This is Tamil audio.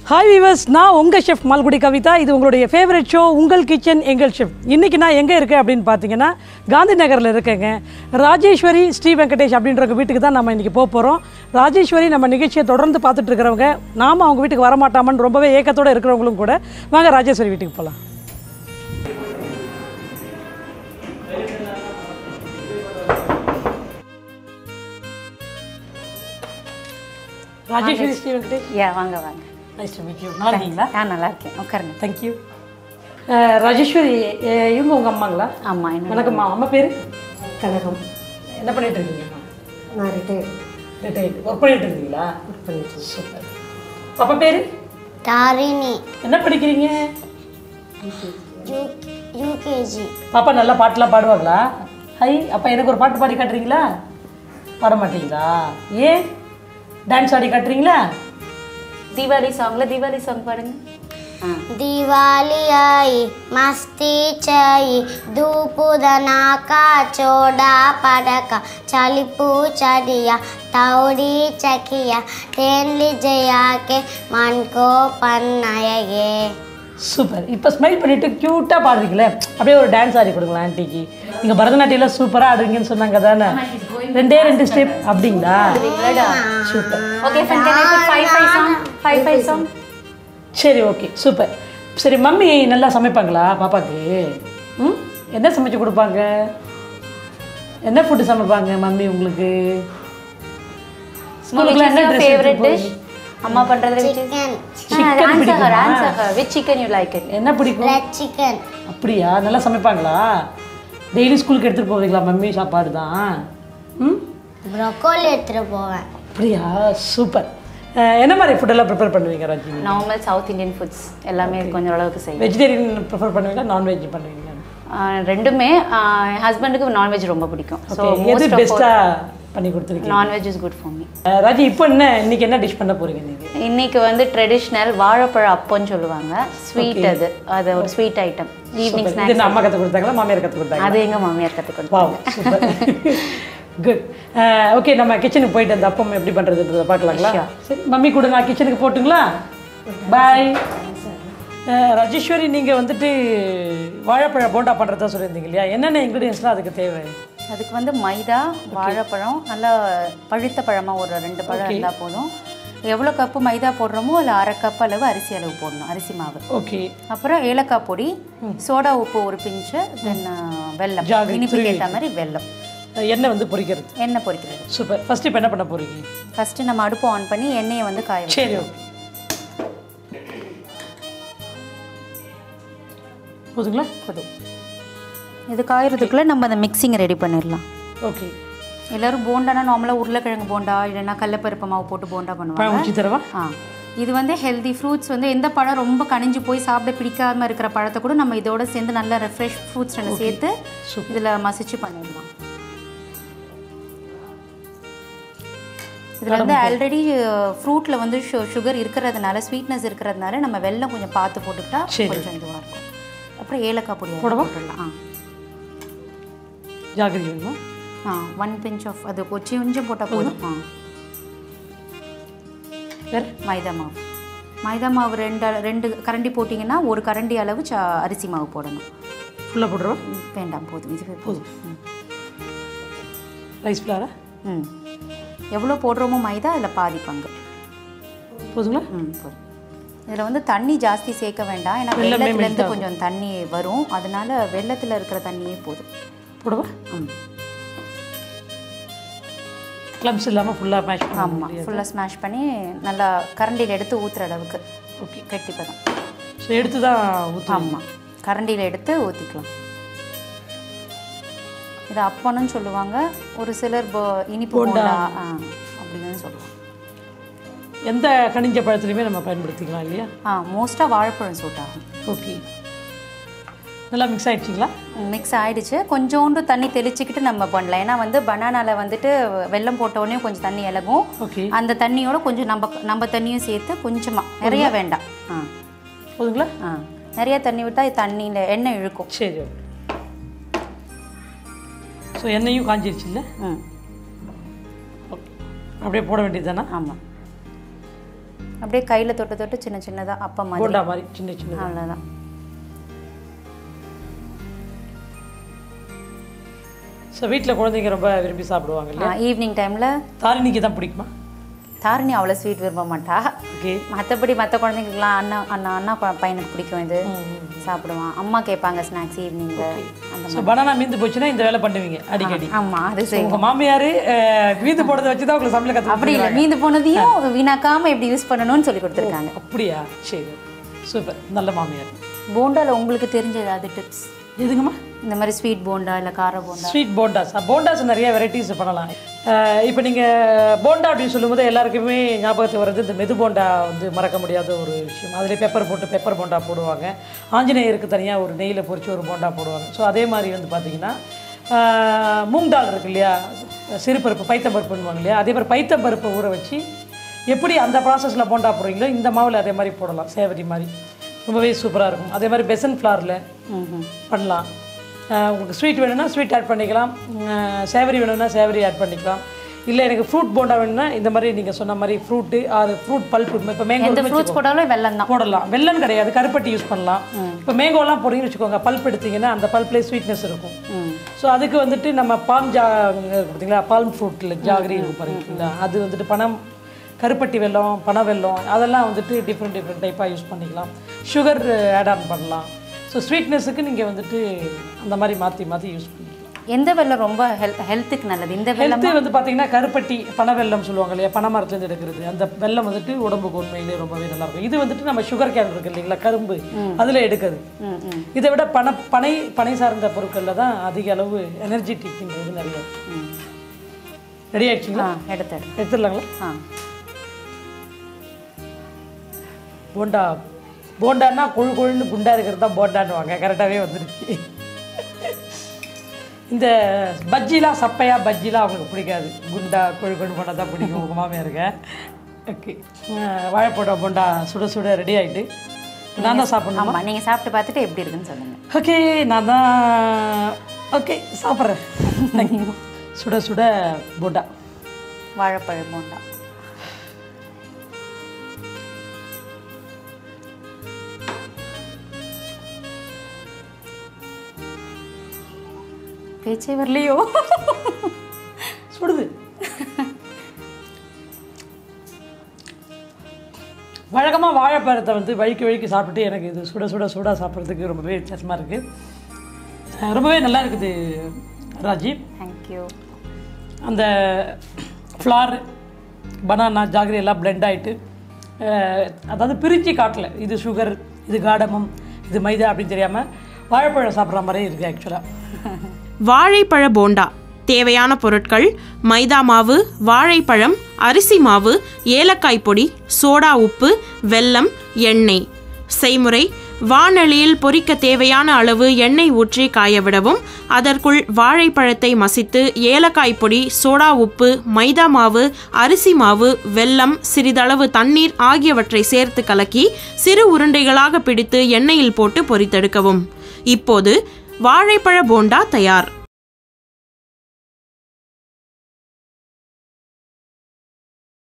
ஹாய் வீவர்ஸ் நான் உங்கள் ஷெஃப் மால்குடி கவிதா இது உங்களுடைய ஃபேவரட் ஷோ உங்கள் கிச்சன் எங்கள் ஷெஃப் இன்றைக்கி நான் எங்கே இருக்கேன் அப்படின்னு பார்த்தீங்கன்னா காந்தி நகரில் இருக்கேங்க ராஜேஸ்வரி ஸ்ரீ வெங்கடேஷ் அப்படின்றவங்க வீட்டுக்கு தான் நம்ம இன்றைக்கி போக போகிறோம் ராஜேஸ்வரி நம்ம நிகழ்ச்சியை தொடர்ந்து பார்த்துட்டு இருக்கிறவங்க நாம் அவங்க வீட்டுக்கு வரமாட்டாமன்னு ரொம்பவே ஏக்கத்தோடு இருக்கிறவங்களும் கூட வாங்க ராஜேஸ்வரி வீட்டுக்கு போகலாம் ராஜேஸ்வரி ஸ்ரீ வெங்கடேஷ் யா வாங்க வாங்க நைஸ் டு மீட் யூ நல்லா இருக்கீங்களா ஆ நல்லா இருக்கேன் உட்காருங்க தேங்க்யூ ராஜேஸ்வரி அஹ், இவங்க உங்கள் அம்மாங்களா ஆமாம் என்ன வணக்கம்மா அம்மா பேர் கனகம் என்ன பண்ணிட்டு இருக்கீங்கம்மா நான் ரிட்டையர்ட் ரிட்டையர்ட் ஒர்க் பண்ணிட்டு இருக்கீங்களா ஒர்க் பண்ணிட்டு சூப்பர் பாப்பா பேர் தாரிணி என்ன படிக்கிறீங்க யூகேஜி பாப்பா நல்லா பாட்டுலாம் பாடுவாங்களா ஹை அப்பா எனக்கு ஒரு பாட்டு பாடி காட்டுறீங்களா பாட மாட்டீங்களா ஏன் டான்ஸ் ஆடி காட்டுறீங்களா தீபாவளி சாங்ல தீபாவளி சாங் பாடுங்க ஆ दिवाली आई मस्ती चई धूप दनाका चोड़ा पड़का चलिपू चढ़िया तौड़ी चखिया तेन लीजिया के मन को पन्नाये சூப்பர் இப்போ ஸ்மைல் பண்ணிட்டு க்யூட்டாக பாடுறீங்களே அப்படியே ஒரு டான்ஸ் ஆடி கொடுங்களா ஆன்ட்டிக்கு நீங்கள் பரதநாட்டியம்லாம் சூப்பராக ஆடுறீங்கன்னு சொன்னாங்க தானே ரெண்டே ரெண்டு ஸ்டெப் அப்படிங்களா super okay friend can I put five five song five five song சரி ஓகே சூப்பர் சரி மம்மி நல்லா சமைப்பாங்களா பாப்பாக்கு ம் என்ன சமைச்சு கொடுப்பாங்க என்ன ஃபுட்டு சமைப்பாங்க மம்மி உங்களுக்கு ஸ்கூலுக்குலாம் என்ன ட்ரெஸ் ஃபேவரட் டிஷ் அம்மா பண்றது chicken answer her answer her which chicken you like it என்ன பிடிக்கும் रेड चिकन அப்படியா நல்லா சமைப்பாங்களா டெய்லி ஸ்கூலுக்கு எடுத்துகிட்டு போவீங்களா மம்மி சாப்பாடு தான் ம் ब्रोकोली எடுத்துட்டு போவேன் அப்படியா சூப்பர் என்ன மாதிரி ஃபுட்டெல்லாம் ப்ரிப்பேர் பண்ணுவீங்க Raji normal South Indian foods எல்லாமே கொஞ்சம் அளவுக்கு செய்யும் வெஜிடேரியன் ப்ரிஃபர் பண்ணுவீங்களா நான்வெஜ் பண்ணுவீங்களா ரெண்டுமே என் ஹஸ்பண்டுக்கு நான்வெஜ் ரொம்ப பிடிக்கும் ஸோ Okay, எது பெஸ்ட்டாக பண்ணி கொடுத்துருக்கீங்க non veg is good for me ah Raji இப்போ என்ன இன்னைக்கு என்ன டிஷ் பண்ண போறீங்க நீங்க இன்னைக்கு வந்து ட்ரெடிஷ்னல் வாழைப்பழ அப்பம்னு சொல்லுவாங்க ஸ்வீட் அது அது ஒரு ஸ்வீட் ஐட்டம் ஈவினிங் இது ஸ்நாக்ஸ் என்ன அம்மா கற்றுக் கொடுத்தாங்களா மாமியார் கற்றுக் கொடுத்தாங்க அது எங்க மாமியார் கற்றுக் கொடுத்தாங்க வாவ் சூப்பர் குட் ஓகே நம்ம கிச்சனுக்கு போயிட்டு அந்த அப்பம் எப்படி பண்ணுறதுன்றதை பார்க்கலாங்களா Sure. சரி மம்மி கூட நான் கிச்சனுக்கு போட்டுங்களா பாய் ராஜேஸ்வரி நீங்கள் வந்துட்டு வாழைப்பழ போண்டா பண்ணுறதா சொல்லியிருந்தீங்க இல்லையா என்னென்ன இன்க்ரீடியன்ஸ்லாம் அதுக்கு தேவை அதுக்கு வந்து மைதா வாழைப்பழம் நல்லா பழுத்த பழமாக ஒரு ரெண்டு பழம் இருந்தால் போதும் எவ்வளோ கப்பு மைதா போடுறோமோ அதில் அரை கப் அளவு அரிசி அளவு போடணும் அரிசி மாவு ஓகே அப்புறம் ஏலக்காய் பொடி சோடா உப்பு ஒரு பிஞ்சு தென் வெல்லம் ஜாகரி, இனிப்புக்கு ஏற்ற மாதிரி வெல்லம் எண்ணெய் வந்து பொரிக்கிறது எண்ணெய் பொரிக்கிறது சூப்பர் ஃபர்ஸ்ட் இப்போ என்ன பண்ண போறீங்க ஃபஸ்ட்டு நம்ம அடுப்பு ஆன் பண்ணி எண்ணெயை வந்து காய வைக்கணும். சரி ஓகே போதுங்களா போதும் இது காயறதுக்குள்ளே நம்ம அந்த மிக்சிங்கை ரெடி பண்ணிடலாம் ஓகே எல்லாரும் போண்டானா நார்மலாக உருளைக்கிழங்கு போண்டா இல்லைன்னா கடலப்பருப்பு மாவு போட்டு போண்டா பண்ணுவாங்க பழம் ஊற்றி தரவா ஆ இது வந்து ஹெல்தி ஃப்ரூட்ஸ் வந்து எந்த பழம் ரொம்ப கனிஞ்சு போய் சாப்பிட பிடிக்காம இருக்கிற பழத்தை கூட நம்ம இதோட சேர்ந்து நல்ல ரெஃப்ரெஷ் ஃப்ரூட்ஸ் ரெண்டு சேர்த்து இதில் மசிச்சு பண்ணிடலாம் இதில் வந்து ஆல்ரெடி ஃப்ரூட்டில் வந்து சுகர் இருக்கிறதுனால ஸ்வீட்னஸ் இருக்கிறதுனால நம்ம வெல்லம் கொஞ்சம் பார்த்து போட்டுக்கிட்டா சரி. கொஞ்சம் இதுவாக இருக்கும் அப்புறம் ஏலக்காய் பொடி அதில் போட்டுடலாம் ஆ ஜாகிரி வேணுமா ஆ ஒன் பிஞ்ச் ஆஃப் அது கொச்சி கொஞ்சம் போட்டால் போதும் ஆ வேறு மைதா மாவு மைதா மாவு ரெண்டு அள- ரெண்டு கரண்டி போட்டிங்கன்னா ஒரு கரண்டி அளவு சா அரிசி மாவு போடணும் ஃபுல்லாக போட்டுருவா ம், வேண்டாம் போதும் இதுவே போதும் ம். ரைஸ் ஃப்ளாரா ம் எவ்வளோ போடுறோமோ மைதா அதில் பாதி பங்கு போதுங்களா ம் போதும் இதில் வந்து தண்ணி ஜாஸ்தி சேர்க்க வேண்டாம் ஏன்னா வெள்ளத்துலேருந்து கொஞ்சம் தண்ணி வரும் அதனால வெள்ளத்தில் இருக்கிற தண்ணியே போதும் போடவா ம் க்ளம்ஸ் இல்லாமல் ஃபுல்லாக மேஷ் ஆமாம் பண்ணலாம் ஃபுல்லாக ஸ்மாஷ் பண்ணி நல்லா கரண்டியில் எடுத்து ஊற்றுற அளவுக்கு ஓகே கெட்டிப்பதம் ஸோ எடுத்து தான் ஊற்றலாம் ஆமாம் கரண்டியில் எடுத்து ஊற்றிக்கலாம் இது அப்பன்னு சொல்லுவாங்க ஒரு சிலர் போ- இனிப்பு போண்டா ஆ அப்படின்னு சொல்லுவாங்க எந்த கனிஞ்ச பழத்துலையுமே நம்ம பயன்படுத்திக்கலாம் இல்லையா ஆ மோஸ்ட்டாக வாழைப்பழம் சூட் ஆகும் ஓகே நல்லா மிக்ஸ் ஆயிடுச்சிங்களா மிக்ஸ் ஆயிடுச்சு கொஞ்சோண்டு தண்ணி தெளிச்சுக்கிட்டு நம்ம பண்ணலாம் ஏன்னா வந்து பனானாவில் வந்துட்டு வெல்லம் போட்ட உடனே கொஞ்சம் தண்ணி இலகும் ஓகே அந்த தண்ணியோட கொஞ்சம் நம்ம நம்ம தண்ணியும் சேர்த்து கொஞ்சமாக நிறைய வேண்டாம் ஆ போதுங்களா ஆ நிறைய தண்ணி விட்டால் தண்ணியில் எண்ணெய் இழுக்கும் சரி ஓகே ஸோ எண்ணெயும் காஞ்சிருச்சு இல்லை ம் ஓகே அப்படியே போட வேண்டியது தானே ஆமாம் அப்படியே கையில் தொட்டு தொட்டு சின்ன சின்னதாக அப்பம் மாதிரி போண்டா மாதிரி சின்ன சின்ன அவ்வளோதான் ஸோ வீட்டில் குழந்தைங்க ரொம்ப விரும்பி சாப்பிடுவாங்க இல்லையா ஈவினிங் டைமில் தாரிணிக்கு தான் பிடிக்குமா தாரிணி அவ்வளோ ஸ்வீட் விரும்ப மாட்டா ஓகே மற்றபடி மற்ற குழந்தைங்களுக்குலாம் அண்ணா அண்ணா அண்ணா ப- பையனுக்கு பிடிக்கும் இது சாப்பிடுவான் அம்மா கேட்பாங்க ஸ்நாக்ஸ் ஈவினிங்கில் அந்த ஸோ பனானா மீந்து போச்சுன்னா இந்த வேலை பண்ணுவீங்க அடிக்கடி ஆமாம் அது செய்வோம் உங்கள் மாமியார் மீந்து போடுறத வச்சு தான் உங்களுக்கு சமையல் கற்று அப்படி இல்லை மீந்து போனதையும் வீணாக்காமல் எப்படி யூஸ் பண்ணணும்னு சொல்லி கொடுத்துருக்காங்க அப்படியா சரி சூப்பர் நல்ல மாமியார் போண்டாவில் உங்களுக்கு தெரிஞ்ச ஏதாவது டிப்ஸ் எதுங்கம்மா இந்த மாதிரி ஸ்வீட் போண்டா இல்லை கார போண்டா ஸ்வீட் போண்டாஸ் போண்டாஸ் நிறைய வெரைட்டிஸ் பண்ணலாம் இப்போ நீங்கள் போண்டா அப்படின்னு சொல்லும்போது எல்லாருக்குமே ஞாபகத்துக்கு வர்றது இந்த மெது போண்டா வந்து மறக்க முடியாத ஒரு விஷயம் அதில் பெப்பர் போட்டு பெப்பர் போண்டா போடுவாங்க ஆஞ்சநேயருக்கு தனியாக ஒரு நெய்யில் பொரிச்சு ஒரு போண்டா போடுவாங்க ஸோ அதே மாதிரி வந்து பார்த்திங்கன்னா மூங் தால் இருக்கு இல்லையா சிறுபருப்பு பைத்தம்பருப்புன்னுவாங்க இல்லையா அதே மாதிரி பைத்தம்பருப்பை ஊற வச்சு எப்படி அந்த ப்ராசஸில் போண்டா போடுறீங்களோ இந்த மாவில் அதே மாதிரி போடலாம் சேவரி மாதிரி ரொம்பவே சூப்பராக இருக்கும் அதே மாதிரி பெசன் ஃப்ளாரில் பண்ணலாம் அஹ் உங்களுக்கு ஸ்வீட் வேணும்னா ஸ்வீட் ஆட் பண்ணிக்கலாம் சேவரி வேணும்னா சேவரி ஆட் பண்ணிக்கலாம் இல்லை எனக்கு ஃப்ரூட் போண்டா வேணும்னா இந்த மாதிரி நீங்கள் சொன்ன மாதிரி ஃப்ரூட்டு அது ஃப்ரூட் பல்ப்பு இப்போ மேங்கோ எந்த ஃப்ரூட்ஸ் போட்டாலும் வெள்ளம் தான் போடலாம் வெல்லம் கிடையாது கருப்பட்டி யூஸ் பண்ணலாம் இப்போ மேங்கோலாம் போடுறீங்கன்னு வச்சுக்கோங்க பல்ப் எடுத்தீங்கன்னா அந்த பல்ப்லேயே ஸ்வீட்னஸ் இருக்கும் ஸோ அதுக்கு வந்துட்டு நம்ம பாம் ஜா இருக்கு பார்த்தீங்களா பால்ம் ஃப்ரூட்டில் ஜாகரி இருக்கும் பாருங்களா அது வந்துட்டு பணம் கருப்பட்டி வெல்லம் பனை வெல்லம் அதெல்லாம் வந்துட்டு டிஃப்ரெண்ட் டிஃப்ரெண்ட் டைப்பாக யூஸ் பண்ணிக்கலாம் சுகர் ஆட் ஆன் பண்ணலாம் ஸோ ஸ்வீட்னஸுக்கு நீங்கள் வந்துட்டு அந்த மாதிரி மாற்றி மாற்றி யூஸ் பண்ணிக்கலாம் எந்த வெள்ளம் ரொம்ப ஹெல்த் ஹெல்த்துக்கு நல்லது இந்த வெள்ளம் ஹெல்த்து வந்து பார்த்தீங்கன்னா கருப்பட்டி பனை வெல்லம் சொல்லுவாங்க இல்லையா பனை மரத்துலேருந்து எடுக்கிறது அந்த வெல்லம் வந்துட்டு உடம்புக்கு உண்மையிலே ரொம்பவே நல்லா இருக்கும் இது வந்துட்டு நம்ம சுகர் கேன் இருக்கு இல்லைங்களா கரும்பு அதில் எடுக்கிறது ம் ம் இதை விட பனை பனை பனை சார்ந்த பொருட்களில் தான் அதிக அளவு எனர்ஜெட்டிக்ன்றது நிறைய ரெடி ஆயிடுச்சுங்களா ஆ எடுத்து எடு. எடுத்துடலாங்களா ஆ போண்டா போண்டான்னா கொழு கொழுன்னு குண்டா இருக்கிறது தான் போண்டான்னுவாங்க கரெக்டாகவே வந்துருச்சு இந்த பஜ்ஜிலாம் சப்பையா பஜ்ஜிலாம் அவங்களுக்கு பிடிக்காது குண்டா கொழு கொழு போண்டா தான் பிடிக்கும் உங்கள் மாமியாருங்க ஓகே வாழைப்போடா போண்டா சுட சுட ரெடி ஆயிட்டு நான் தான் சாப்பிடணும் ஆமாம் நீங்கள் சாப்பிட்டு பார்த்துட்டு எப்படி இருக்குன்னு சொல்லுங்கள் ஓகே நான் தான் ஓகே சாப்பிட்றேன் சுட சுட போண்டா வாழைப்பழம் போண்டா பேச்சே வரலையோ சுடுது வழக்கமாக வாழைப்பழத்தை வந்து வழுக்கி வழுக்கி சாப்பிட்டு எனக்கு இது சுட சுட சூடாக சாப்பிட்றதுக்கு ரொம்பவே வித்தியாசமாக இருக்குது ரொம்பவே நல்லா இருக்குது ராஜீவ் தேங்க்யூ அந்த ஃப்ளார் பனானா ஜாகரி எல்லாம் பிளெண்ட் ஆகிட்டு அதாவது பிரித்து காட்டல இது சுகர் இது காடமம் இது மைதா அப்படின்னு தெரியாமல் வாழைப்பழம் சாப்பிட்ற மாதிரியே இருக்குது ஆக்சுவலாக வாழைப்பழ போண்டா தேவையான பொருட்கள் மைதா மாவு வாழைப்பழம் அரிசி மாவு ஏலக்காய் பொடி சோடா உப்பு வெல்லம் எண்ணெய் செய்முறை வாணலியில் பொரிக்க தேவையான அளவு எண்ணெய் ஊற்றி காயவிடவும் அதற்குள் வாழைப்பழத்தை மசித்து ஏலக்காய் பொடி சோடா உப்பு மைதா மாவு அரிசி மாவு வெல்லம் சிறிதளவு தண்ணீர் ஆகியவற்றை சேர்த்து கலக்கி சிறு உருண்டைகளாக பிடித்து எண்ணெயில் போட்டு பொரித்தெடுக்கவும் இப்போது வாழைப்பழ போண்டா தயார்